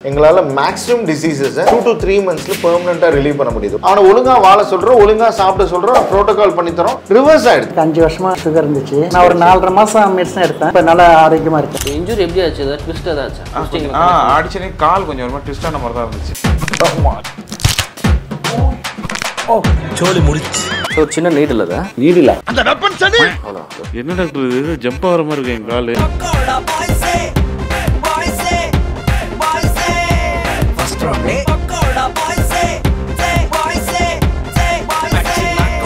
எங்களால maximum diseases two to three மந்த்ஸ்ல பெர்மனண்டா ரிலீவ் பண்ண முடியுது அவனை ஒழுங்கா வாழ சொல்றோம் ஒழுங்கா சாப்பிட சொல்றோம் ப்ரோட்டோகால் பண்ணி தரோம் ரிவர்ஸ் ஆயிடுது எனக்கு அஞ்சு வருஷமா சுகர் இருந்துச்சு நான் ஒரு நாலரை மாசம் மெடிசன் எடுத்தேன் இப்போ நல்லா ஆரோக்கியமா இருக்கேன் இன்ஜுரி எப்படி ஆச்சு ஏதாவது ட்விஸ்ட் ஏதாச்சும் ஆ, Twisting கொஞ்சம்- ஆ அடிச்சனே கால் கொஞ்சம் ஒரு மாதிரி ட்விஸ்டான மாதிரி தான் இருந்துச்சு ஸோ சின்ன நீடில் தான் என்ன டாக்டர் இது ஜம்ப் ஆகிற மாதிரி இருக்கு என் காலு Pakoda boys say, boys say, boys say. First round, Pakoda boys say, say, boys say, say, boys say.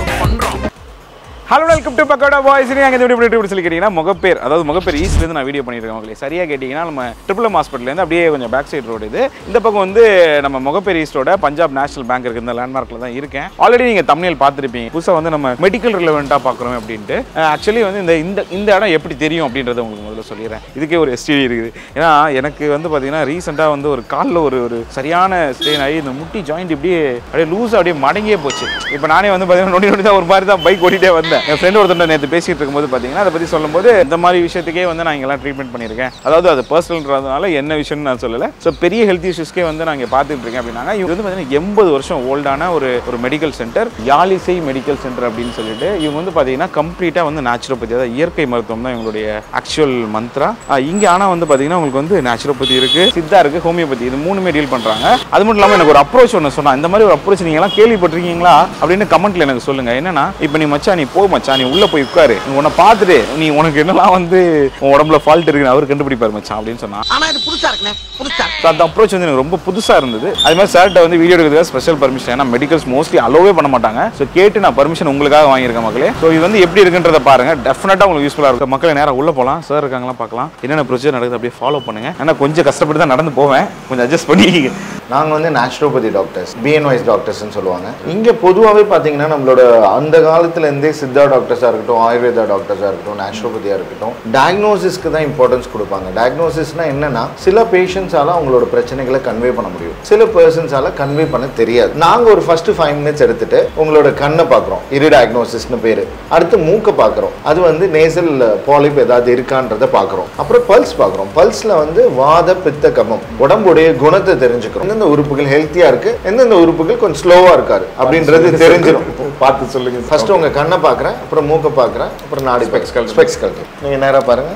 Hello welcome to pakoda boys நீங்க இந்த வீடியோ எப்படி சொல்லி கேட்டீங்கன்னா முகப்பேர் அதாவது முகப்பேர் ஈஸ்ட்லேருந்து நான் வீடியோ பண்ணியிருக்கேன் மக்களே சரியாக கேட்டிங்கன்னா நம்ம ட்ரிபிள் எம் ஹாஸ்பிட்டல்லேருந்து அப்படியே கொஞ்சம் பேக் சைடு ரோடு இது இந்த பக்கம் வந்து நம்ம முகப்பேர் ஈஸ்டோட பஞ்சாப் நேஷனல் பேங்க் இருக்கு இந்த லேண்ட்மார்க்கில் தான் இருக்கேன் ஆல்ரெடி நீங்கள் தமிழில் பார்த்துருப்பீங்க புதுசாக வந்து நம்ம மெடிக்கல் ரிலவெண்ட்டாக பார்க்குறோம் அப்படின்ட்டு ஆக்சுவலி வந்து இந்த இந்த இந்த இடம் எப்படி தெரியும் அப்படின்றத உங்களுக்கு முதல்ல சொல்லிடுறேன் இதுக்கே ஒரு எஸ்டிடி இருக்குது ஏன்னா எனக்கு வந்து பார்த்தீங்கன்னா ரீசெண்டாக வந்து ஒரு காலில் ஒரு ஒரு சரியான ஸ்ட்ரெயின் ஆகி இந்த முட்டி ஜாயிண்ட் இப்படியே அப்படியே லூஸ் அப்படியே மடங்கியே போச்சு இப்போ நானே வந்து பார்த்தீங்கன்னா நொடி நொடி தான் ஒரு மாதிரி தான் பைக் ஓட்டிகிட்டே வந்தேன் என் ஃப்ரெண்ட் ஒருத்தர் நேற்று பேசிட்டு இருக்கும்போது பார்த்தீங்கன்னா அதை பற்றி சொல்லும்போது இந்த மாதிரி விஷயத்துக்கே வந்து நான் இங்கெல்லாம் ட்ரீட்மெண்ட் பண்ணியிருக்கேன் அதாவது அது பர்சனல்ன்றதுனால என்ன விஷயம்னு நான் சொல்லலை ஸோ பெரிய ஹெல்த் இஷ்யூஸ்க்கே வந்து நான் இங்கே பார்த்துட்டு இருக்கேன் அப்படின்னாங்க இது வந்து பார்த்தீங்கன்னா எண்பது வருஷம் ஓல்டான ஒரு ஒரு மெடிக்கல் சென்டர் யாலிசை மெடிக்கல் சென்டர் அப்படின்னு சொல்லிட்டு இவங்க வந்து பார்த்தீங்கன்னா கம்ப்ளீட்டாக வந்து நேச்சுரோபதி அதாவது இயற்கை மருத்துவம் தான் இவங்களுடைய ஆக்சுவல் மந்த்ரா இங்கே ஆனால் வந்து பார்த்தீங்கன்னா உங்களுக்கு வந்து நேச்சுரோபதி இருக்கு சித்தா இருக்கு ஹோமியோபதி இது மூணுமே டீல் பண்ணுறாங்க அது மட்டும் இல்லாமல் எனக்கு ஒரு அப்ரோச் ஒன்று சொன்னா இந்த மாதிரி ஒரு அப்ரோச் நீங்களாம் கேள்விப்பட்டிருக்கீங்களா அப்படின்னு கமெண்ட்ல எனக்கு சொல்லுங்க என்னன்னா இப்போ நீ மச்சான் நீ போ மச்சான் நீ உள்ள போய் உட்காரு நீ உன்னை பார்த்துட்டு நீ உனக்கு என்னெல்லாம் வந்து உன் உடம்புல ஃபால்ட் இருக்குன்னு அவர் கண்டுபிடிப்பார் மச்சான் அப்படின்னு சொன்னா ஆனா இது புதுசா இருக்குண்ணே புதுசா So, அந்த அப்ரோச் வந்து எனக்கு ரொம்ப புதுசாக இருந்தது அது மாதிரி சார்கிட்ட வந்து வீடியோ எடுக்கிறதுக்கு ஸ்பெஷல் பர்மிஷன் ஏன்னா மெடிக்கல்ஸ் மோஸ்ட்லி அலோவே பண்ண மாட்டாங்க ஸோ கேட்டு நான் பர்மிஷன் உங்களுக்காக வாங்கியிருக்கேன் மக்களே ஸோ இது வந்து எப்படி இருக்குன்றத பாருங்க டெஃபினட்டாக உங்களுக்கு யூஸ்ஃபுல்லாக இருக்கும் மக்களை நேராக உள்ள போகலாம் சார் இருக்காங்களா பார்க்கலாம் என்னென்ன ப்ரொசீஜர் நடக்குது அப்படியே ஃபாலோ பண்ணுங்க ஏன்னா கொஞ்சம் கஷ்டப்பட்டு தான் நடந்து போவேன் கொஞ்சம் அட்ஜஸ்ட் பண்ணி நாங்கள் வந்து நேச்சுரோபதி டாக்டர்ஸ் பிஎன்ஒய்ஸ் டாக்டர்ஸ்னு சொல்லுவாங்க இங்கே பொதுவாகவே பார்த்தீங்கன்னா நம்மளோட அந்த காலத்துல இருந்தே சித்தா டாக்டர்ஸாக இருக்கட்டும் ஆயுர்வேதா டாக்டர்ஸாக இருக்கட்டும் நேச்சுரோபதியாக இருக்கட்டும் டயக்னோசிஸ்க்கு தான் இம்பார்ட்டன்ஸ் கொடுப்பாங்க டயக்னோசிஸ்னா என்னன்னா சில பேஷண்ட்ஸால அவங்களோட பிரச்சனைகளை கன்வே பண்ண முடியும் சில பர்சன்ஸால கன்வே பண்ண தெரியாது நாங்கள் ஒரு ஃபர்ஸ்ட் ஃபைவ் மினிட்ஸ் எடுத்துட்டு உங்களோட கண்ணை பார்க்குறோம் இரு டயக்னோசிஸ்னு பேர் அடுத்து மூக்கை பார்க்குறோம் அது வந்து நேசல் பாலிப் ஏதாவது இருக்கான்றத பார்க்குறோம் அப்புறம் பல்ஸ் பார்க்குறோம் பல்ஸில் வந்து வாத பித்த கபம் உடம்புடைய குணத்தை தெரிஞ்சுக்கிறோம் எந்தெந்த உறுப்புகள் ஹெல்த்தியா இருக்கு எந்தெந்த உறுப்புகள் கொஞ்சம் ஸ்லோவா இருக்காரு அப்படின்றது தெரிஞ்சிடும் பார்த்து சொல்லுங்க ஃபர்ஸ்ட் உங்க கண்ணை பார்க்குறேன் அப்புறம் மூக்கை பார்க்குறேன் அப்புறம் நாடி Specs கழட்டு. ஸ்பெக்ஸ் கழட்டு நீங்க நேரா பாருங்க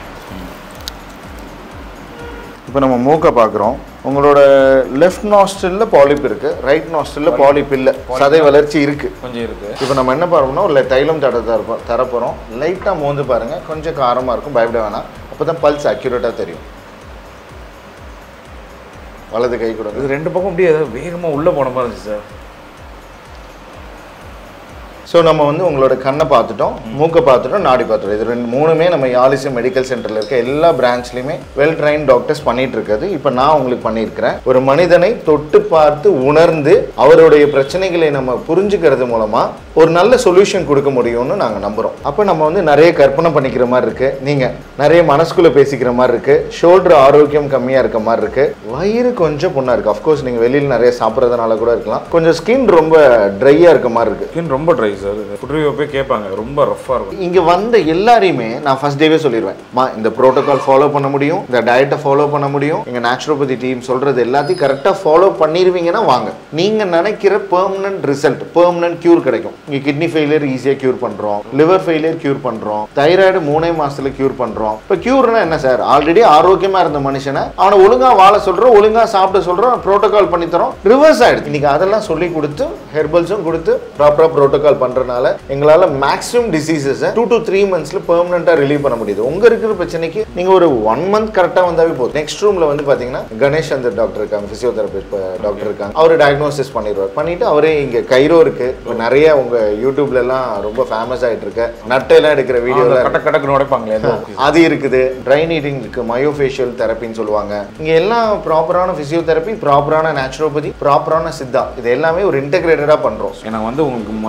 இப்போ நம்ம மூக்கை பார்க்குறோம் உங்களோட லெஃப்ட் நாஸ்டில்ல பாலிப் இருக்கு ரைட் நாஸ்டில்ல பாலிப் இல்ல சதை வளர்ச்சி இருக்கு கொஞ்சம் இருக்கு இப்போ நம்ம என்ன பண்ணுறோம்னா ஒரு தைலம் தட தரப்போம் தரப்போகிறோம் லைட்டாக மோந்து பாருங்க கொஞ்சம் காரமாக இருக்கும் பயப்பட வேணாம் அப்போ தான் பல்ஸ் அக்யூரேட்டாக தெரியும் வலது கை கொடுங்க இது ரெண்டு பக்கம் அப்படியே ஏதாவது வேகமாக உள்ளே போன மாதிரி இருந்துச்சு சார் ஸோ நம்ம வந்து உங்களோட கண்ணை பார்த்துட்டோம் மூக்கை பார்த்துட்டோம் நாடி பார்த்துட்டோம் இது ரெண்டு மூணுமே நம்ம யாலிசி மெடிக்கல் சென்டரில் இருக்க எல்லா பிரான்ச்லையுமே வெல் ட்ரைன் டாக்டர்ஸ் பண்ணிட்டு இருக்குது இப்போ நான் உங்களுக்கு பண்ணியிருக்கிறேன் ஒரு மனிதனை தொட்டு பார்த்து உணர்ந்து அவருடைய பிரச்சனைகளை நம்ம புரிஞ்சுக்கிறது மூலமா ஒரு நல்ல சொல்யூஷன் கொடுக்க முடியும்னு நாங்கள் நம்புகிறோம் அப்போ நம்ம வந்து நிறைய கற்பனை பண்ணிக்கிற மாதிரி இருக்கு நீங்கள் நிறைய மனசுக்குள்ளே பேசிக்கிற மாதிரி இருக்கு ஷோல்டர் ஆரோக்கியம் கம்மியாக இருக்க மாதிரி இருக்கு வயிறு கொஞ்சம் புண்ணா இருக்கு அஃப்கோர்ஸ் நீங்கள் வெளியில் நிறைய சாப்பிட்றதுனால கூட இருக்கலாம் கொஞ்சம் ஸ்கின் ரொம்ப ட்ரையாக இருக்க மாதிரி இருக்கு ஸ்கின் ரொம்ப ட்ரை சார் புற்றுவியை போய் கேட்பாங்க ரொம்ப ரஃப்பாக இருக்கும் இங்க வந்த எல்லாரையுமே நான் ஃபர்ஸ்ட் டேவே சொல்லிடுவேன் மா இந்த ப்ரோட்டோகால் ஃபாலோ பண்ண முடியும் இந்த டயட்டை ஃபாலோ பண்ண முடியும் எங்க நேச்சுரோபதி டீம் சொல்றது எல்லாத்தையும் கரெக்டா ஃபாலோ பண்ணிருவீங்கன்னா வாங்க நீங்க நினைக்கிற பெர்மனன்ட் ரிசல்ட் பெர்மனன்ட் கியூர் கிடைக்கும் இங்க கிட்னி ஃபெயிலியர் ஈஸியா கியூர் பண்றோம் லிவர் ஃபெயிலியர் கியூர் பண்றோம் தைராய்டு மூணே மாசத்துல கியூர் பண்றோம் இப்போ கியூர்னா என்ன சார் ஆல்ரெடி ஆரோக்கியமா இருந்த மனுஷனை அவனை ஒழுங்கா வாழ சொல்றோம் ஒழுங்கா சாப்பிட சொல்றோம் ப்ரோட்டோகால் பண்ணி தரோம் ரிவர்ஸ் ஆயிடுது இன்னைக்கு அதெல்லாம் சொல்லி கொடுத்து ஹெர்பல்ஸும் கொடுத்து ப்ராப்பரா ப்ரோட்டோகால் பண்றதுனால எங்களால maximum diseases two to three மந்த்ஸ்ல பெர்மனண்டா ரிலீவ் பண்ண முடியுது உங்க இருக்கிற பிரச்சனைக்கு நீங்க ஒரு ஒன் மந்த் கரெக்டா வந்தாவே போதும் நெக்ஸ்ட் ரூம்ல வந்து பாத்தீங்கன்னா கணேஷ் அந்த டாக்டர் இருக்காங்க பிசியோதெரபிஸ்ட் டாக்டர் இருக்காங்க அவர் டயக்னோசிஸ் பண்ணிடுவார் பண்ணிட்டு அவரே இங்க கைரோ இருக்கு இப்ப நிறைய உங்க யூடியூப்ல எல்லாம் ரொம்ப ஃபேமஸ் ஆயிட்டு இருக்கு நட்டையெல்லாம் எடுக்கிற வீடியோ கட்ட கடக்குன்னு உடைப்பாங்களே அது. அது இருக்குது ட்ரை நீட்டிங் இருக்கு மயோஃபேஷியல் தெரப்பின்னு சொல்லுவாங்க இங்க எல்லாம் ப்ராப்பரான பிசியோதெரப்பி ப்ராப்பரான நேச்சுரோபதி ப்ராப்பரான சித்தா இது எல்லாமே ஒரு இன்டகிரேட்டடா பண்றோம் எனக்கு வந்து உங்களுக்கு மொத்தமான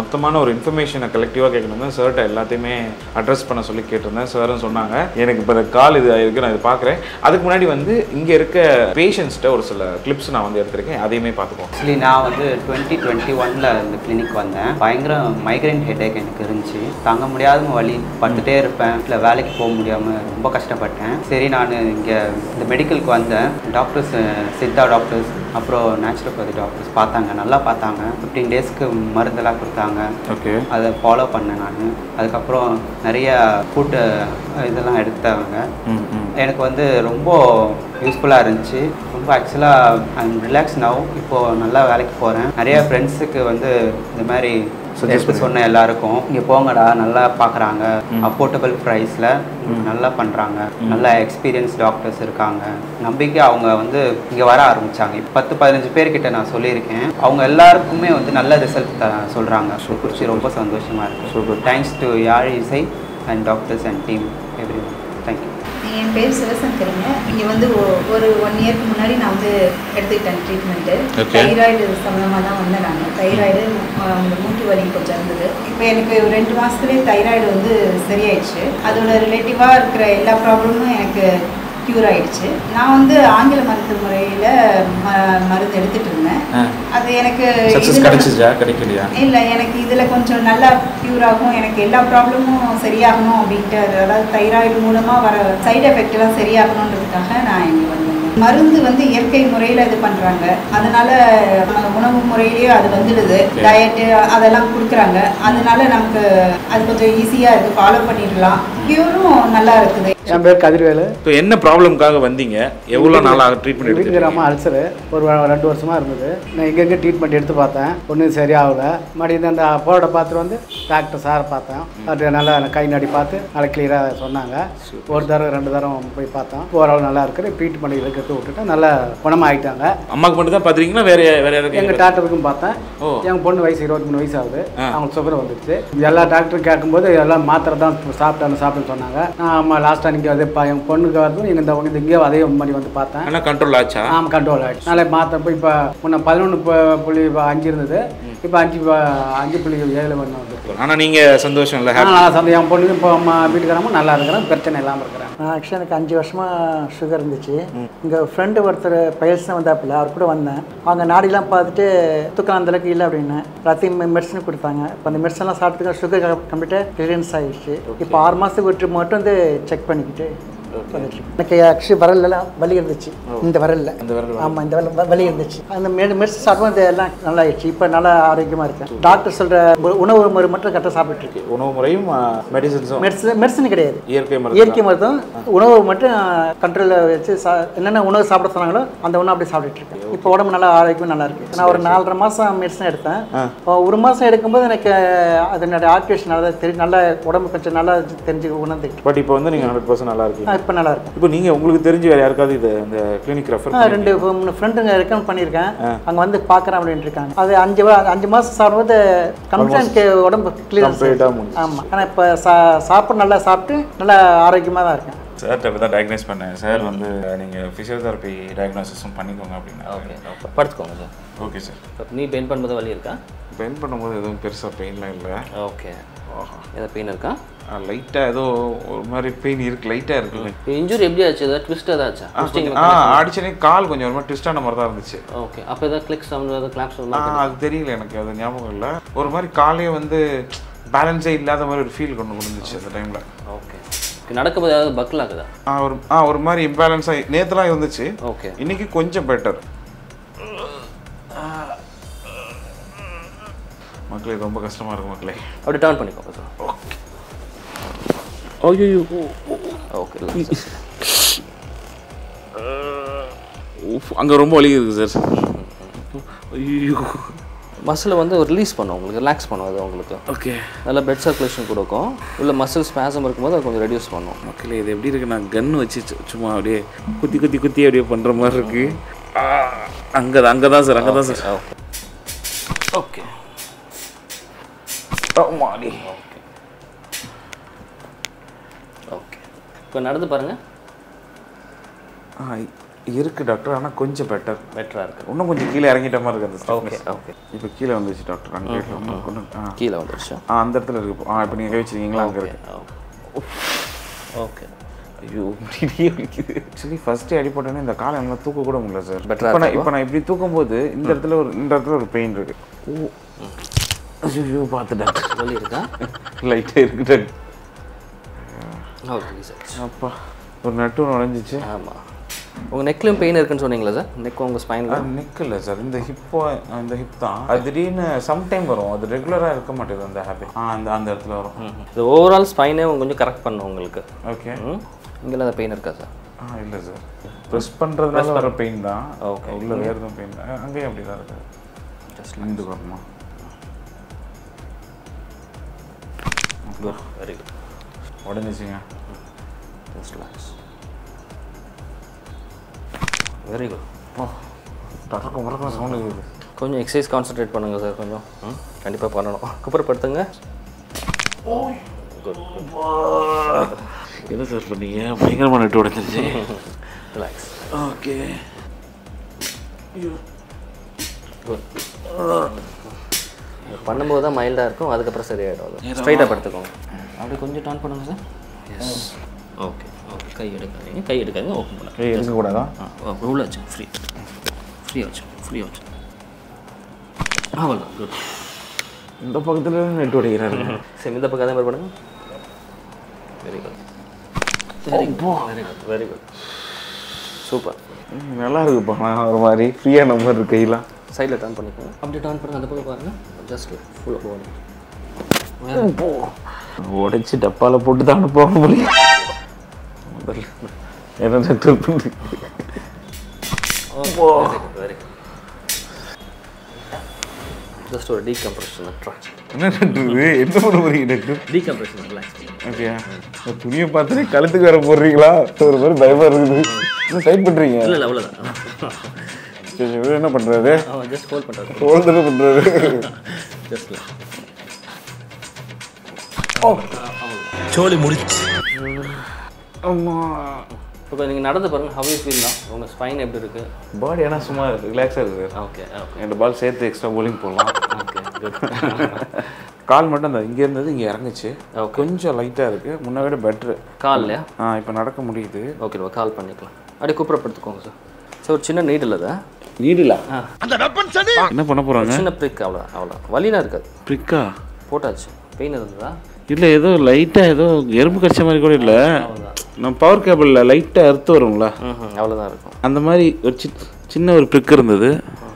ஒரு இன்ஃபர்மேஷனை கலெக்டிவாக கேட்கணும் தான் சார்கிட்ட எல்லாத்தையுமே அட்ரஸ் பண்ண சொல்லி கேட்டிருந்தேன் சாரும் சொன்னாங்க எனக்கு இப்போ இந்த கால் இது இருக்கு நான் இது பார்க்குறேன் அதுக்கு முன்னாடி வந்து இங்கே இருக்க பேஷண்ட்ஸ்கிட்ட ஒரு சில கிளிப்ஸ் நான் வந்து எடுத்திருக்கேன் அதையுமே பார்த்துக்கோம் ஆக்சுவலி நான் வந்து டுவெண்ட்டி டுவெண்ட்டி ஒனில் இந்த கிளினிக் வந்தேன் பயங்கர மைக்ரைன் ஹெட்டேக் எனக்கு இருந்துச்சு தாங்க முடியாத வலி பட்டுட்டே இருப்பேன் இல்லை வேலைக்கு போக முடியாமல் ரொம்ப கஷ்டப்பட்டேன் சரி நான் இங்கே இந்த மெடிக்கலுக்கு வந்தேன் டாக்டர்ஸ் சித்தா டாக்டர்ஸ் அப்புறம் நேச்சுரோபதி டாக்டர்ஸ் பார்த்தாங்க நல்லா பார்த்தாங்க ஃபிஃப்டீன் டேஸ்க்கு மருந்தெல்லாம் கொடுத்தாங்க ஓகே அதை ஃபாலோ பண்ணேன் நான் அதுக்கப்புறம் நிறைய ஃபுட்டு இதெல்லாம் எடுத்தாங்க எனக்கு வந்து ரொம்ப யூஸ்ஃபுல்லாக இருந்துச்சு ரொம்ப ஆக்சுவலாக ஐம் ரிலாக்ஸ் நவ் இப்போது நல்லா வேலைக்கு போகிறேன் நிறைய ஃப்ரெண்ட்ஸுக்கு வந்து இந்த மாதிரி எடுத்து சொன்ன எல்லாருக்கும் இங்கே போங்கடா நல்லா பார்க்குறாங்க அஃபோர்டபுள் ப்ரைஸில் நல்லா பண்ணுறாங்க நல்ல எக்ஸ்பீரியன்ஸ் டாக்டர்ஸ் இருக்காங்க நம்பிக்கை அவங்க வந்து இங்கே வர ஆரம்பிச்சாங்க பத்து பதினஞ்சு பேர்கிட்ட நான் சொல்லியிருக்கேன் அவங்க எல்லாருக்குமே வந்து நல்ல ரிசல்ட் த சொல்கிறாங்க அதை குறித்து ரொம்ப சந்தோஷமாக இருக்குது thanks to Yaal Isai and doctors and team everyone thank you என் பேர் சிவசங்கரிங்க இங்கே வந்து ஒ- ஒரு ஒன் இயர்க்கு முன்னாடி நான் வந்து எடுத்துக்கிட்டேன் ட்ரீட்மெண்ட்டு Okay. தைராய்டு சம்மந்தமாக தான் வந்தேன் நான் தைராய்டு அந்த மூட்டு வலி கொஞ்சம் இருந்தது இப்போ எனக்கு ரெண்டு மாதத்துலேயே தைராய்டு வந்து சரியாயிடுச்சு அதோட ரிலேட்டிவாக இருக்கிற எல்லா ப்ராப்ளமும் எனக்கு க்யூர் ஆயிடுச்சு நான் வந்து ஆங்கில மருத்துவ முறையில் ம மருந்து எடுத்துட்டு இருந்தேன் அது எனக்கு சக்ஸஸ் இதுல- கிடைச்சிச்சா கிடைக்கலையா இல்லை எனக்கு இதில் கொஞ்சம் நல்லா க்யூர் ஆகும் எனக்கு எல்லா ப்ராப்ளமும் சரியாகணும் அப்படின்ட்டு அது அதாவது தைராய்டு மூலமாக வர சைடு எஃபெக்ட் எல்லாம் சரியாகணுன்றதுக்காக நான் இங்கே வந்தேன் மருந்து வந்து இயற்கை முறையில் இது பண்ணுறாங்க அதனால நம்ம உணவு முறையிலேயே அது வந்துடுது டயட்டு அதெல்லாம் கொடுக்குறாங்க அதனால நமக்கு அது கொஞ்சம் ஈஸியாக இருக்குது ஃபாலோ பண்ணிடலாம் க்யூரும் நல்லா இருக்குது என் பேர் கதிர்வேலு இப்போ என்ன ப்ராப்ளம்காக வந்தீங்க எவ்வளோ நாளாக ட்ரீட்மெண்ட் வீட்டுக்கு எடுத்துக்கிறீங்க அம்மா அல்சரு ஒரு வ- ரெண்டு வருஷமாக இருந்தது நான் எங்கெங்கே ட்ரீட்மெண்ட் எடுத்து பார்த்தேன் ஒன்றும் சரியாகல மறுபடியும் அந்த அப்போட பார்த்துட்டு வந்து டாக்டர் சாரை பார்த்தேன் அது நல்லா கை நடி பார்த்து நல்லா கிளியராக சொன்னாங்க ஒரு தடவை ரெண்டு தடவை போய் பார்த்தோம் ஓரளவு நல்லா இருக்குது ட்ரீட்மெண்ட் இருக்கிறது விட்டுட்டு நல்லா குணமாயிட்டாங்க அம்மாவுக்கு மட்டும் தான் பார்த்துருக்கீங்களா வேற வேற யாருக்கு எங்கள் டாக்டருக்கும் பார்த்தேன் ஓ. எங்கள் பொண்ணு வயசு இருபத்தி மூணு வயசு ஆகுது ஆ. அவங்களுக்கு சுகர் வந்துடுச்சு எல்லா டாக்டரும் கேட்கும்போது எல்லாம் மாத்திரை தான் சாப்பிட்டாலும் சாப்பிட்டுன்னு சொன்னாங்க நான் ஆமாம் லாஸ்ட்டாக நீங்கள் வந்து இப்போ எங்கள் பொண்ணுக்கு வந்து எங்கள் இந்த இந்த இங்கே அதே மாதிரி வந்து பார்த்தேன் ஆனால் கண்ட்ரோல் ஆச்சா ஆமாம் கண்ட்ரோல் ஆகிடுச்சு நாளை மாற்றப்போ இப்போ முன்ன பதினொன்று புள்ளி அஞ்சு இருந்தது இப்போ அஞ்சு ப- அஞ்சு புள்ளி ஏழு ஒன்று வந்து ஆனால் நீங்கள் சந்தோஷம் இல்லை ஹாப்பி நல்லா சந்தோஷம் என் பொண்ணுக்கு இப்போ அம்மா வீட்டுக்காரமும் நல்லா இருக்கிறேன் பிரச்சனை இல்லாமல் இருக்கிறேன் நான் ஆக்சுவலாக எனக்கு அஞ்சு வருஷமாக சுகர் இருந்துச்சு இங்கே ஃப்ரெண்டு ஒருத்தர் பயில்ஸ் வந்தாப்புல அவர் கூட வந்தேன் அவங்க நாடிலாம் பார்த்துட்டு தூக்கம் அந்த அளவுக்கு இல்லை அப்படின்னு எல்லாத்தையும் மெடிசன் கொடுத்தாங்க இப்போ அந்த மெடிசன்லாம் சாப்பிட்டுக்க சுகர் கம்ப்ளீட்டாக கிளியரன்ஸ் ஆகிடுச்சு இப்போ ஆறு மாதத்துக்கு ஒரு trip மட்டும் வந்து செக் பண்ணிக்கிட்டு வந்துட்டு இருக்கேன். எனக்கு ஆக்சுவலி வரலாம் வலி இருந்துச்சு இந்த வரல ஆமாம் இந்த வரல வலி இருந்துச்சு அந்த மெடிசன் சாப்பிடும் அது எல்லாம் நல்லா ஆயிடுச்சு இப்போ நல்லா ஆரோக்கியமாக இருக்கேன் டாக்டர் சொல்கிற உணவு முறை மட்டும் கரெக்டாக சாப்பிட்டு இருக்கேன் உணவு முறையும் மெடிசன்ஸும் மெடிசன் மெடிசன் கிடையாது இயற்கை மருந்து இயற்கை மருத்துவம் உணவு மட்டும் கண்ட்ரோலில் வச்சு சா என்னென்ன உணவு சாப்பிட சொன்னாங்களோ அந்த உணவு அப்படியே சாப்பிட்டுட்டு இருக்கேன் இப்போ உடம்பு நல்லா ஆரோக்கியம் நல்லா இருக்கு நான் ஒரு நாலரை மாதம் மெடிசன் எடுத்தேன் இப்போ ஒரு மாதம் எடுக்கும்போது எனக்கு அதனோட ஆக்டிவேஷன் நல்லா தெரியும் நல்லா உடம்பு கொஞ்சம் நல்லா தெரிஞ்சு உணர்ந்துக்கிட்டு பட் இப்போ வந்து நீங்கள் ஹண்ட்ரட் பர்சன்ட் நல்லா இருக்கீங்க இப்போ நல்லா இருக்கும் இப்போ நீங்கள் உங்களுக்கு தெரிஞ்சு வேறு யாருக்காவது இது இந்த கிளினிக் ரெஃபர் ஆ, ரெண்டு மூணு ஃப்ரெண்டுங்க ரெக்கமெண்ட் பண்ணியிருக்கேன் அங்கே வந்து பார்க்குறேன் அப்படின்ட்டு இருக்காங்க அது அஞ்சு வா- அஞ்சு மாதம் சாப்பிடும்போது கம்ப்ளீட் எனக்கு உடம்பு கிளியர் Complete-ஆ முடிஞ்சுச்சு. ஆமாம் ஆனால் இப்போ சா சாப்பிட நல்லா சாப்பிட்டு நல்லா ஆரோக்கியமாக தான் இருக்கேன் சார்கிட்ட அப்படி தான் டயக்னைஸ் பண்ணேன் சார் வந்து நீங்கள் ஃபிசியோதெரப்பி டயக்னோசிஸும் பண்ணிக்கோங்க அப்படின்னா ஓகே படுத்துக்கோங்க சார் ஓகே சார் இப்போ நீ பெயின் பண்ணும்போது வலி இருக்கா பெயின் பண்ணும்போது எதுவும் பெருசாக பெயின்லாம் இல்லை ஓகே ஏதாவது பெயின் இருக்கா லைட்டாக ஏதோ ஒரு மாதிரி பெயின் இருக்கு லைட்டாக இருக்குங்க இப்போ இன்ஜுரி எப்படி ஆச்சு ஏதாவது ட்விஸ்ட் ஏதாச்சா ஆ, கொஞ்சம்- ஆ அடிச்சனே கால் கொஞ்சம் ஒரு மாதிரி ட்விஸ்டான மாதிரி தான் இருந்துச்சு ஓகே அப்போ ஏதாவது கிளிக் சவுண்ட் ஏதாவது கிளாப்ஸ் ஆ, அது தெரியல எனக்கு அது ஞாபகம் இல்லை ஒரு மாதிரி காலே வந்து பேலன்ஸே இல்லாத மாதிரி ஒரு ஃபீல் கொண்டு கொடுந்துச்சு அந்த டைமில் ஓகே நடக்கும்போது ஏதாவது பக்கில் ஆகுதா ஆ ஒரு ஆ ஒரு மாதிரி இம்பேலன்ஸாக நேற்றுலாம் இருந்துச்சு ஓகே இன்னைக்கு கொஞ்சம் பெட்டர் மக்களே ரொம்ப கஷ்டமா இருக்கு மக்களே அப்படி டர்ன் பண்ணிக்கோங்க சார் ஐயோ ஓகே அங்கே ரொம்ப வலி இருக்கு சார் ஐயோ மசிலை வந்து ரிலீஸ் பண்ணும் உங்களுக்கு ரிலாக்ஸ் பண்ணும் அது உங்களுக்கு ஓகே நல்ல பிளட் சர்க்குலேஷன் கொடுக்கும் உள்ள மசில் ஸ்பேசம் இருக்கும்போது அது கொஞ்சம் ரெடியூஸ் பண்ணும் மக்களே இது எப்படி இருக்கு நான் கன் வச்சு சு- சும்மா அப்படியே குத்தி குத்தி குத்தி அப்படியே பண்ணுற மாதிரி இருக்கு அங்கே தான் அங்கே தான் சார் அங்கே தான் சார் ஓகே ஆமாடி ஓகே இப்போ நடந்து பாருங்க ஆ இருக்கு டாக்டர் ஆனால் கொஞ்சம் பெட்டர் பெட்டராக இருக்குது இன்னும் கொஞ்சம் கீழே இறங்கிட்ட மாதிரி இருக்கு அந்த ஓகே stiffness. ஓகே இப்போ கீழே வந்துச்சு டாக்டர் அங்கே கொண்டு ஆ கீழே வந்துருச்சா ஆ அந்த இடத்துல இருக்கு ஆ இப்போ நீங்கள் கை வச்சிருக்கீங்களா அங்கே இருக்கு ஓகே ஐயோ முடியலையே வலிக்குது ஆக்சுவலி ஃபர்ஸ்ட் அடிப்பட்டோன்னே இந்த காலை நல்லா தூக்க கூட முடியல சார் Better ஆ இப்போ நான் இருக்கா? இப்போ நான் இப்படி தூக்கும் போது இந்த இடத்துல ஒரு இந்த இடத்துல ஒரு பெயின் இருக்கு ஓ ஐயோ பார்த்து டாக்டர் வலி இருக்கா லைட்டாக இருக்கு டாக்டர் ஓகே சார் அப்பா ஒரு நட்டு ஒன்று உடஞ்சிச்சு ஆமாம் உங்கள் நெக்லையும் பெயின் இருக்குன்னு சொன்னீங்களா சார் நெக் உங்கள் ஸ்பைனில் நெக் இல்லை சார் இந்த ஹிப்போ இந்த ஹிப் தான் அது திடீர்னு சம்டைம் வரும் அது ரெகுலராக இருக்க மாட்டேங்குது அந்த ஹேபிட் ஆ அந்த அந்த இடத்துல வரும் இது ஓவரால் ஸ்பைனே கொஞ்சம் கரெக்ட் பண்ணும் உங்களுக்கு ஓகே ம் இங்கெல்லாம் அந்த பெயின் இருக்கா சார் ஆ இல்லை சார் ப்ரெஸ் பண்ணுறதுனால வர பெயின் தான் Okay. உள்ள வேறு எதுவும் பெயின் அங்கேயும் அப்படி தான் இருக்கு ஜஸ்ட் இந்த வரமா குட் வெரி குட் உடஞ்சிச்சிங்க ஜஸ்ட் ரிலாக்ஸ் வெரி குட் ஓ டக்கு முறக்கம் சவுண்டு இருக்குது கொஞ்சம் எக்ஸசைஸ் கான்சென்ட்ரேட் பண்ணுங்கள் சார் கொஞ்சம் ம் கண்டிப்பாக பண்ணணும் குப்புறப்படுத்துங்க குட் என்ன சார் பண்ணீங்க பயங்கரமாக நட்டு உடஞ்சிருச்சு ரிலாக்ஸ் ஓகே குட் பண்ணும்போது தான் மைல்டாக இருக்கும் அதுக்கப்புறம் சரியாயிடும் அது ஸ்ட்ரைட்டாக படுத்துக்கோங்க அப்படியே கொஞ்சம் டர்ன் பண்ணுங்க சார் எஸ் ஓகே ஓகே கை எடுக்காதீங்க கை எடுக்காதீங்க ஓப்பன் பண்ணுங்க இருக்கக்கூடாதா ஆ உள்ள வச்சு ஃப்ரீ ஃப்ரீ வச்சு ஃப்ரீ வச்சு அவ்வளோ குட் இந்த பக்கத்துல நெட் உடைக்கிறாரு சரி இந்த பக்கம் அதே மாதிரி பண்ணுங்க very good very good very good very good super நல்லா இருக்குப்பா நான் ஒரு மாதிரி ஃப்ரீயாக நம்ம இருக்கு கையெல்லாம் சைடில் டர்ன் பண்ணிக்கோங்க அப்படியே டர்ன் பண்ணுங்க அந்த பக்கம் பாருங்க ஜஸ்ட் ஃபுல்லாக போகணும் உடைச்சு டப்பால போட்டு தான் அனுப்ப முடியும் முதல்ல என்ன டாக்டர் பண்ணு very good very good just ஒரு டீகம்ப்ரெஷன் ட்ரை என்ன டாக்டர் என்ன பண்ண போறீங்க டாக்டர் டீகம்ப்ரெஷன் ரிலாக்ஸ் ஓகே துணியை பார்த்துட்டு கழுத்துக்கு வர போடுறீங்களா ஒரு மாதிரி பயமா இருக்குது என்ன டைப் பண்றீங்க இல்லை இல்லை அவ்வளோதான் சரி, சரி, இவர் என்ன பண்றாரு அவன் ஜஸ்ட் ஹோல்ட் பண்ணுறது ஹோல்ட் தானே பண்றாரு ஜஸ்ட் சோலி முடிச்சு ஆமா இப்போ நீங்கள் நடந்து பாருங்க ஹவ் யூ ஃபீல் தான் உங்கள் ஸ்பைன் எப்படி இருக்குது பாடி ஆனால் சும்மா ரிலாக்ஸாக இருக்குது ஓகே ஓகே ரெண்டு பால் சேர்த்து எக்ஸ்ட்ரா bowling போடலாம் ஓகே குட் கால் மட்டும் அந்த இங்கே இருந்தது இங்கே இறங்குச்சு Okay. கொஞ்சம் லைட்டாக இருக்குது முன்ன விட பெட்ரு கால்லையா ஆ இப்போ நடக்க முடியுது ஓகே நம்ம கால் பண்ணிக்கலாம் அப்படியே கூப்பிடப்படுத்துக்கோங்க சார் சார் ஒரு சின்ன நீடில் அதை நீடிலா ஆ என்ன பண்ண போகிறாங்க சின்ன ப்ரிக் அவ்வளோ அவ்வளோ வலிலாம் இருக்காது ப்ரிக்கா போட்டாச்சு பெயின் இருந்ததா இல்லை ஏதோ லைட்டாக ஏதோ எறும்பு கடிச்ச மாதிரி கூட இல்லை நம்ம பவர் கேபிளில் லைட்டாக அறுத்து வரும்ல ம் அவ்வளோதான் இருக்கும் அந்த மாதிரி ஒரு சி சின்ன ஒரு ப்ரிக் இருந்தது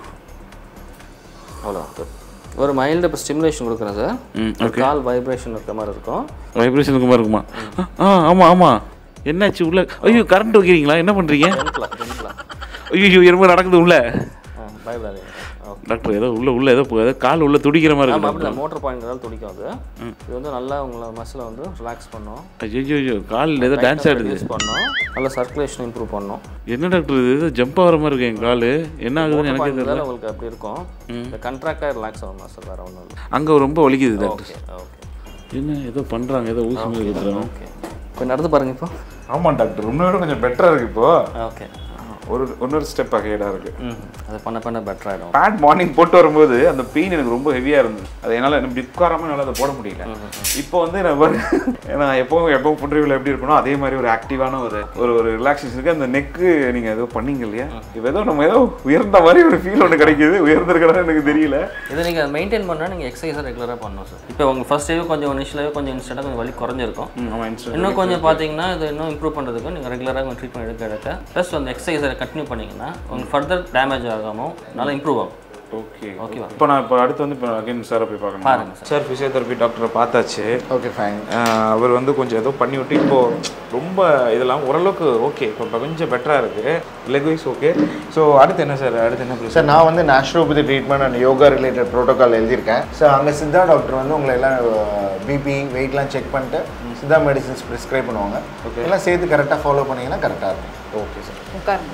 அவ்வளோதான் good. ஒரு மைல்டு இப்போ ஸ்டிமுலேஷன் கொடுக்குறேன் சார் ம், ஒரு கால் வைப்ரேஷன் இருக்கிற மாதிரி இருக்கும் வைப்ரேஷனுக்கு மாதிரி இருக்குமா ஆ, ஆ ஆமாம் ஆமாம் என்னாச்சு உள்ள ஐயோ கரண்ட் வைக்கிறீங்களா என்ன பண்ணுறீங்க ஜென்ட்லாம் ஜென்ட்லாம் ஐயோ எறும்பு நடக்குது உள்ள ஆ பயப்படாதீங்க ஓகே டாக்டர் ஏதோ உள்ள உள்ள ஏதோ ஏதோ கால் உள்ள துடிக்கிற மாதிரி ஆமாம் இருக்கு அப்படி மோட்டர் பாயிண்ட் துடிக்கும் அது இது வந்து நல்லா உங்களை மசில் வந்து ரிலாக்ஸ் பண்ணும் ஐயோ ஐயோ கால் ஏதோ டான்ஸ் ஆடுது யூஸ் பண்ணும் நல்லா சர்க்குலேஷன் இம்ப்ரூவ் பண்ணும் என்ன டாக்டர் இது ஏதோ ஜம்ப் ஆகிற மாதிரி இருக்கு என் கால் என்ன ஆகுதுன்னு எனக்கே தெரியல பாயிண்ட் உங்களுக்கு அப்படி இருக்கும் இந்த கண்ட்ராக்டாக ரிலாக்ஸ் ஆகும் மசில் வேறு ஒன்றும் இல்லை அங்கே ரொம்ப வலிக்குது டாக்டர் ஓகே ஓகே என்ன ஏதோ பண்ணுறாங்க ஏதோ ஊசி மாதிரி கொடுத்துறாங்க ஓகே இப்போ நடந்து பாருங்க இப்போ ஆமாம் டாக்டர் உன்னை விட கொஞ்சம் பெட்டராக இருக்கு இப்போ ஓகே ஒரு இன்னொரு ஸ்டெப் அகைடாக இருக்கு ம் அதை பண்ண பண்ண பெட்டர் ஆகிடும் பேட் மார்னிங் போட்டு வரும்போது அந்த பெயின் எனக்கு ரொம்ப ஹெவியாக இருந்தது அது என்னால் இப்படி உட்காராம என்னால் அதை போட முடியல இப்போ வந்து நான் பாரு- நான் எப்பவும் எப்பவும் புன்றிவில் எப்படி இருக்கணும் அதே மாதிரி ஒரு ஆக்டிவான ஒரு ஒரு ஒரு ரிலாக்ஸேஷனுக்கு அந்த நெக்கு நீங்கள் ஏதோ பண்ணீங்க இல்லையா இப்போ ஏதோ நம்ம ஏதோ உயர்ந்த மாதிரி ஒரு ஃபீல் ஒன்று கிடைக்குது உயர்ந்திருக்கிறதா எனக்கு தெரியல இதை நீங்கள் மெயின்டைன் பண்ணால் நீங்கள் எக்ஸசைஸை ரெகுலராக பண்ணணும் சார் இப்போ உங்கள் ஃபர்ஸ்ட் டேவே கொஞ்சம் இனிஷியலாகவே கொஞ்சம் இன்ஸ்டன்ட்டாக கொஞ்சம் வலி குறைஞ்சிருக்கும் ஆமாம் இன்ஸ்டன்ட் இன்னும் கொஞ்சம் பார்த்தீங்கன்னா இது இன்னும் இம்ப்ரூவ் பண்ணுறதுக்கு நீங்கள் ரெகுலராக கொஞ்சம் ட்ரீட்மெண்ட் எடுக்க எடுக்க ப்ளஸ் அந்த எக்ஸசைஸை கண்டினியூ பண்ணிங்கன்னா உங்களுக்கு ஃபர்தர் டேமேஜ் ஆகாமல் நல்லா இம்ப்ரூவ் ஆகும் ஓகே ஓகேவா இப்போ நான் இப்போ அடுத்து வந்து இப்போ அகைன் சாரை போய் பார்க்கணும் பாருங்க சார். சார் ஃபிசியோதெரப்பி டாக்டரை பார்த்தாச்சு ஓகே ஃபைன் ஆஹ் அவர் வந்து கொஞ்சம் ஏதோ பண்ணி விட்டு இப்போ ரொம்ப இதெல்லாம் ஓரளவுக்கு ஓகே இப்போ கொஞ்சம் பெட்டராக இருக்குது லெக் வைஸ் ஓகே ஸோ அடுத்து என்ன சார் அடுத்து என்ன பிரச்சனை சார் நான் வந்து naturopathy treatment and yoga related protocol எழுதியிருக்கேன் ஸோ அங்கே சித்தா டாக்டர் வந்து உங்களை எல்லாம் பிபி வெயிட்லாம் செக் பண்ணிட்டு சித்தா மெடிசின்ஸ் ப்ரிஸ்கிரைப் பண்ணுவாங்க எல்லாம் சேர்த்து கரெக்டாக ஃபாலோ பண்ணீங்கன்னா கரெக்டாக இருக்கும் ஓகே சார் உட்காருங்க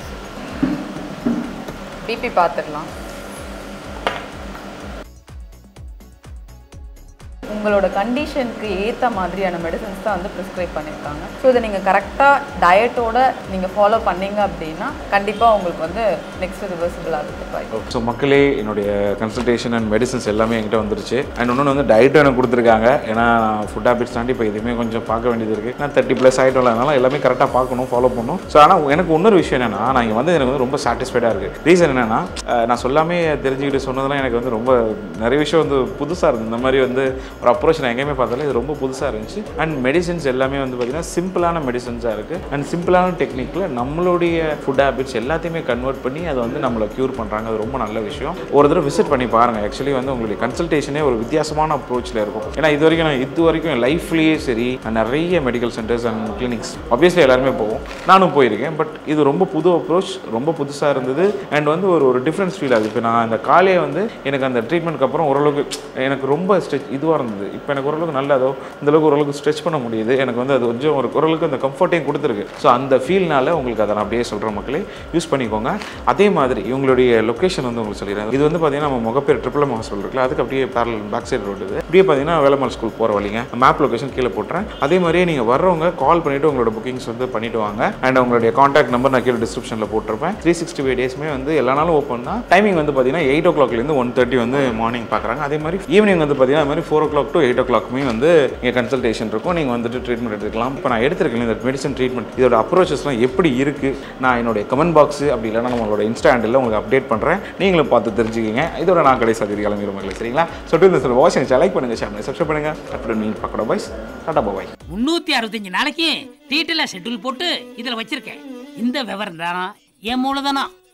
பிபி பார்த்துடலாம் உங்களோட உங்களோட கண்டிஷனுக்கு ஏற்ற மாதிரியான மெடிசன்ஸ் தான் வந்து ப்ரிஸ்கிரைப் பண்ணியிருக்காங்க ஸோ இதை நீங்கள் கரெக்டாக டயட்டோட நீங்கள் ஃபாலோ பண்ணீங்க அப்படின்னா கண்டிப்பாக உங்களுக்கு வந்து நெக்ஸ்ட் ரிவர்சிபிள் ஆகிறதுக்கு வாய்ப்பு ஸோ மக்களே என்னுடைய கன்சல்டேஷன் அண்ட் மெடிசன்ஸ் எல்லாமே என்கிட்ட வந்துருச்சு அண்ட் இன்னொன்று வந்து டயட்டும் எனக்கு கொடுத்துருக்காங்க ஏன்னா ஃபுட் ஹேபிட்ஸ் தாண்டி இப்போ இதுவுமே கொஞ்சம் பார்க்க வேண்டியது இருக்குது நான் தேர்ட்டி ப்ளஸ் ஆகிட்டோம் அதனால எல்லாமே கரெக்டாக பார்க்கணும் ஃபாலோ பண்ணணும் ஸோ ஆனால் எனக்கு இன்னொரு விஷயம் என்னன்னா நான் இங்கே வந்து எனக்கு வந்து ரொம்ப சாட்டிஸ்ஃபைடாக இருக்குது ரீசன் என்னன்னா அஹ், நான் சொல்லாமே தெரிஞ்சுக்கிட்டு சொன்னதெல்லாம் எனக்கு வந்து ரொம்ப நிறைய விஷயம் வந்து புதுசாக இருந்தது இந்த மாதிரி வந்து ஒரு அப்ரோச் நான் எங்கேயுமே பார்த்தாலும் இது ரொம்ப புதுசாக இருந்துச்சு அண்ட் மெடிசின்ஸ் எல்லாமே வந்து பார்த்திங்கன்னா சிம்பிளான மெடிசன்ஸாக இருக்குது அண்ட் சிம்பிளான டெக்னிக்கில் நம்மளுடைய ஃபுட் ஹேபிட்ஸ் எல்லாத்தையுமே கன்வெர்ட் பண்ணி அதை வந்து நம்மளை க்யூர் பண்ணுறாங்க அது ரொம்ப நல்ல விஷயம் ஒரு தடவை விசிட் பண்ணி பாருங்கள் ஆக்சுவலி வந்து உங்களுடைய கன்சல்டேஷனே ஒரு வித்தியாசமான அப்ரோச்சில் இருக்கும் ஏன்னா இது வரைக்கும் நான் இது வரைக்கும் லைஃப்லேயே சரி நான் நிறைய medical centers and clinics obviously எல்லாருமே போவோம் நானும் போயிருக்கேன் பட் இது ரொம்ப புது அப்ரோச் ரொம்ப புதுசாக இருந்தது அண்ட் வந்து ஒரு ஒரு டிஃப்ரென்ஸ் ஃபீல் ஆகுது இப்போ நான் அந்த காலையே வந்து எனக்கு அந்த ட்ரீட்மெண்ட்க்கு அப்புறம் ஓரளவுக்கு எனக்கு ரொம்ப ஸ்ட்ரெச் இதுவாக இருந்தது இப்போ எனக்கு ஓரளவுக்கு நல்ல அதோ இந்த அளவுக்கு ஓரளவுக்கு ஸ்ட்ரெச் பண்ண முடியுது எனக்கு வந்து அது கொஞ்சம் ஒரு ஓரளவுக்கு அந்த கம்ஃபர்ட்டையும் கொடுத்துருக்கு ஸோ அந்த ஃபீல்னால உங்களுக்கு அதை நான் அப்படியே சொல்கிறேன் மக்களே யூஸ் பண்ணிக்கோங்க அதே மாதிரி இவங்களுடைய லொக்கேஷன் வந்து உங்களுக்கு சொல்லிடுறேன் இது வந்து பார்த்தீங்கன்னா நம்ம முகப்பேர் ட்ரிபிள் எம் ஹாஸ்பிட்டல் இருக்குல்ல அதுக்கு அப்படியே பேரல் பேக் சைடு ரோடு இது அப்படியே பார்த்தீங்கன்னா வேலம்மாள் ஸ்கூல் போகிற வழிங்க மேப் லொகேஷன் கீழே போட்டுறேன் அதே மாதிரியே நீங்கள் வர்றவங்க கால் பண்ணிவிட்டு உங்களோட புக்கிங்ஸ் வந்து பண்ணிட்டு வாங்க அண்ட் உங்களுடைய காண்டாக்ட் நம்பர் நான் கீழே டிஸ்கிரிப்ஷனில் போட்டிருப்பேன் த்ரீ சிக்ஸ்டி ஃபைவ் டேஸ்மே வந்து எல்லா நாளும் ஓப்பன் தான் டைமிங் வந்து பார்த்தீங்கன்னா எயிட் ஓ கிளாக்லேருந்து ஒன் தேர்ட்டி வந்து மார்னிங் பார்க்குறாங்க அதே மாதிரி ஈவினிங் வந்து பார்த்தீங்கன்னா அது மாதிரி four o'clock to eight ஓ கிளாக்குமே வந்து இங்கே கன்சல்டேஷன் இருக்கும் நீங்கள் வந்துட்டு ட்ரீட்மெண்ட் எடுத்துக்கலாம் இப்போ நான் எடுத்திருக்கேன் இந்த மெடிசன் ட்ரீட்மெண்ட் இதோட அப்ரோச்சஸ்லாம் எப்படி இருக்குது நான் என்னுடைய கமெண்ட் பாக்ஸ் அப்படி இல்லைனா நம்மளோட இன்ஸ்டா ஹேண்டில் உங்களுக்கு அப்டேட் பண்ணுறேன் நீங்களும் பார்த்து தெரிஞ்சுக்கிங்க இதோட நான் கடைசி அதிக கிளம்பிடுவோம் மக்களே சரிங்களா சொல்லிட்டு இந்த சில வாட்ச் எனக்கு லைக் பண்ணுங்கள் ஷேர் சப்ஸ்கிரைப் பண்ணுங்கள் அப்புறம் நீங்கள் பார்க்கணும் பாய்ஸ் டாடா பாய் முன்னூத்தி அறுபத்தஞ்சு நாளைக்கு டீட்டெயிலாக ஷெட்யூல் போட்டு இதில் வச்சிருக்கேன் இந்த விவரம் தானா என் மூலதனம்